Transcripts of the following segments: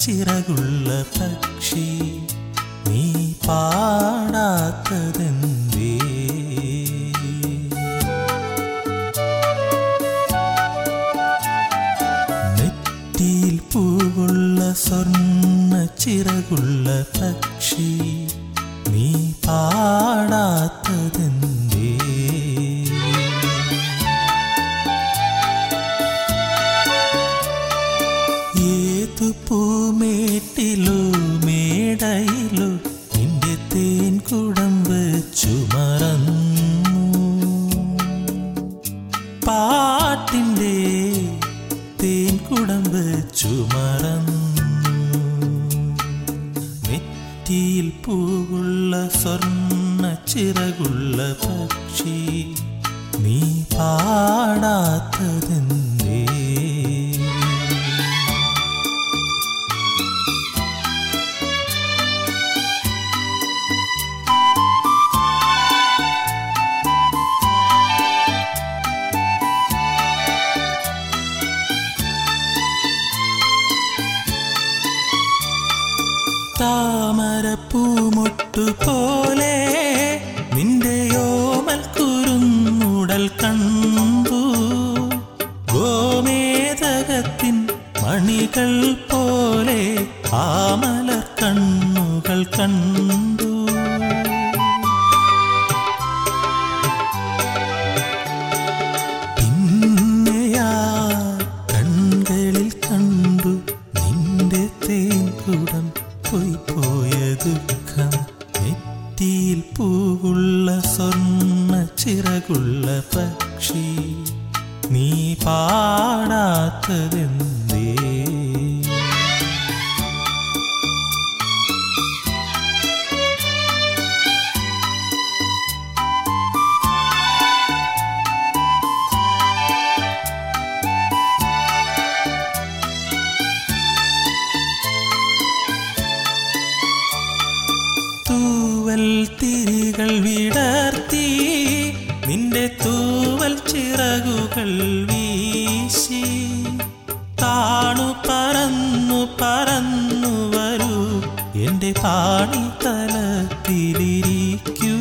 ചിറകുള്ള പക്ഷി നീ പാടാത്തതെന്തേ നെറ്റിയിൽ പൂവുള്ള സ്വർണ്ണ ചിറകുള്ള പക്ഷി നീ പാടാത്തതെന്തേ ഏതു പൂമേട്ടിലോ മേടയിലോ നിന്റെ തേൻ കുടം വെച്ചു മറന്നു പാട്ടിൻ്റെ തേൻ കുടം വെച്ചു മറന്നു നെറ്റിയിൽ പൂവുള്ള സ്വർണ്ണ ചിറകുള്ള പക്ഷി നീ പാടാത്തതെന്തേ താമരപ്പൂമൊട്ടു പോലെ നിന്റെ യോമൽ കുറുന്നുടൽ കണ്ടു ഗോമേതകത്തിൻ മണികൾ പോലെ ആമലർ കണ്ണുകൾ കണ്ടു പിന്നെയാ കൺകളിൽ കണ്ടു നിന്റെ തേൻകുടം പോയി പോയ ദുഃഖം നെറ്റിയിൽ പൂവുള്ള സ്വർണ്ണ ചിറകുള്ള പക്ഷി നീ പാടാത്തതെന്തേ തൂവൽ തിരികൾ വിടർത്തി നിന്റെ തൂവൽ ചിറകുകൾ വീശി താണു പറന്നു പറന്നു വരൂ എന്റെ പാണി തലത്തിലിരിക്കൂ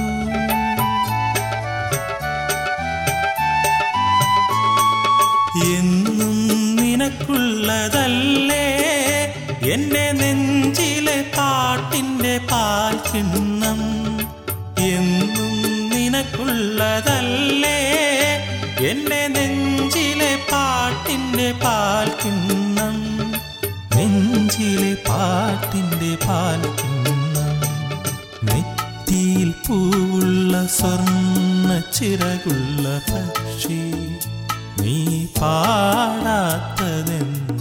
എന്നും നിനക്കുള്ളതല്ലേ എന്റെ നെഞ്ചിലെ പാട്ടിന്റെ പാൽ കിണ്ണം എന്നും നിനക്കുള്ളതല്ലേ എന്റെ നെഞ്ചിലെ പാട്ടിന്റെ പാൽ കിണ്ണം നെഞ്ചിലെ പാട്ടിന്റെ പാൽ കിണ്ണം നെറ്റിയിൽ പൂവുള്ള സ്വർണ്ണ ചിറകുള്ള പക്ഷി നീ പാടാത്തതെന്ന്